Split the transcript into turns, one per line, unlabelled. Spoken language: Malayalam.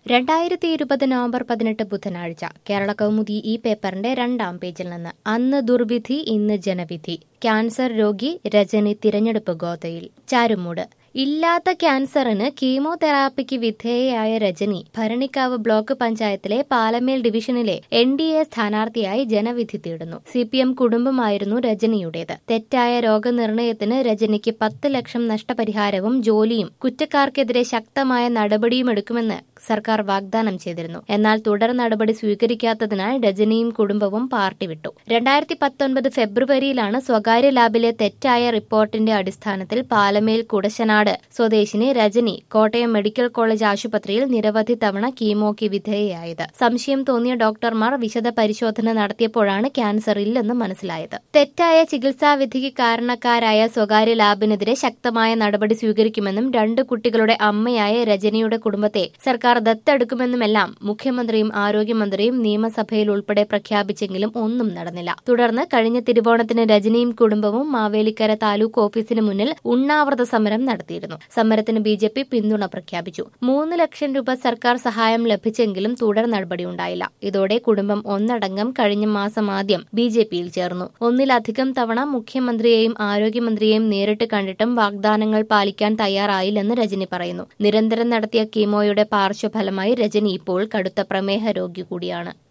രണ്ടായിരത്തി ഇരുപത് നവംബർ പതിനെട്ട് ബുധനാഴ്ച കേരള കൗമുദി ഈ പേപ്പറിന്റെ രണ്ടാം പേജിൽ നിന്ന് അന്ന് ദുർവിധി ഇന്ന് ജനവിധി ക്യാൻസർ രോഗി രജനി തിരഞ്ഞെടുപ്പ് ഗോതയിൽ ചാരുമൂട് ഇല്ലാത്ത ക്യാൻസറിന് കീമോതെറാപ്പിക്ക് വിധേയയായ രജനി ഭരണിക്കാവ് ബ്ലോക്ക് പഞ്ചായത്തിലെ പാലമേൽ ഡിവിഷനിലെ എൻ ഡി എ സ്ഥാനാർത്ഥിയായി ജനവിധി തേടുന്നു സി പി എം കുടുംബമായിരുന്നു രജനിയുടേത് തെറ്റായ രോഗനിർണയത്തിന് രജനിക്ക് പത്ത് ലക്ഷം നഷ്ടപരിഹാരവും ജോലിയും കുറ്റക്കാർക്കെതിരെ ശക്തമായ നടപടിയും എടുക്കുമെന്ന് സർക്കാർ വാഗ്ദാനം ചെയ്തിരുന്നു എന്നാൽ തുടർ നടപടി സ്വീകരിക്കാത്തതിനാൽ രജനിയും കുടുംബവും പാർട്ടി വിട്ടു രണ്ടായിരത്തി പത്തൊൻപത് ഫെബ്രുവരിയിലാണ് സ്വകാര്യ ലാബിലെ തെറ്റായ റിപ്പോർട്ടിന്റെ അടിസ്ഥാനത്തിൽ പാലമേൽ കുടശനാട് സ്വദേശിനി രജനി കോട്ടയം മെഡിക്കൽ കോളേജ് ആശുപത്രിയിൽ നിരവധി തവണ കീമോയ്ക്ക് വിധേയയായത് സംശയം തോന്നിയ ഡോക്ടർമാർ വിശദ പരിശോധന നടത്തിയപ്പോഴാണ് ക്യാൻസർ ഇല്ലെന്ന് മനസ്സിലായത് തെറ്റായ ചികിത്സാവിധിക്ക് കാരണക്കാരായ സ്വകാര്യ ലാബിനെതിരെ ശക്തമായ നടപടി സ്വീകരിക്കുമെന്നും രണ്ട് കുട്ടികളുടെ അമ്മയായ രജനിയുടെ കുടുംബത്തെ സർക്കാർ ദത്തെടുക്കുമെന്നുമെല്ലാം മുഖ്യമന്ത്രിയും ആരോഗ്യമന്ത്രിയും നിയമസഭയിൽ ഉൾപ്പെടെ പ്രഖ്യാപിച്ചെങ്കിലും ഒന്നും നടന്നില്ല തുടർന്ന് കഴിഞ്ഞ തിരുവോണത്തിന് രജനിയും കുടുംബവും മാവേലിക്കര താലൂക്ക് ഓഫീസിന് മുന്നിൽ ഉണ്ണാവൃത സമരം നടത്തിയിരുന്നു സമരത്തിന് ബി ജെ പി പിന്തുണ പ്രഖ്യാപിച്ചു മൂന്ന് ലക്ഷം രൂപ സർക്കാർ സഹായം ലഭിച്ചെങ്കിലും തുടർ നടപടിയുണ്ടായില്ല ഇതോടെ കുടുംബം ഒന്നടങ്കം കഴിഞ്ഞ മാസം ആദ്യം ബി ജെ പിയിൽ ചേർന്നു ഒന്നിലധികം തവണ മുഖ്യമന്ത്രിയെയും ആരോഗ്യമന്ത്രിയെയും നേരിട്ട് കണ്ടിട്ടും വാഗ്ദാനങ്ങൾ പാലിക്കാൻ തയ്യാറായില്ലെന്ന് രജനി പറയുന്നു നിരന്തരം നടത്തിയ കീമോയുടെ പാർശ്വഫലമായി രജനി ഇപ്പോൾ കടുത്ത പ്രമേഹ രോഗി കൂടിയാണ്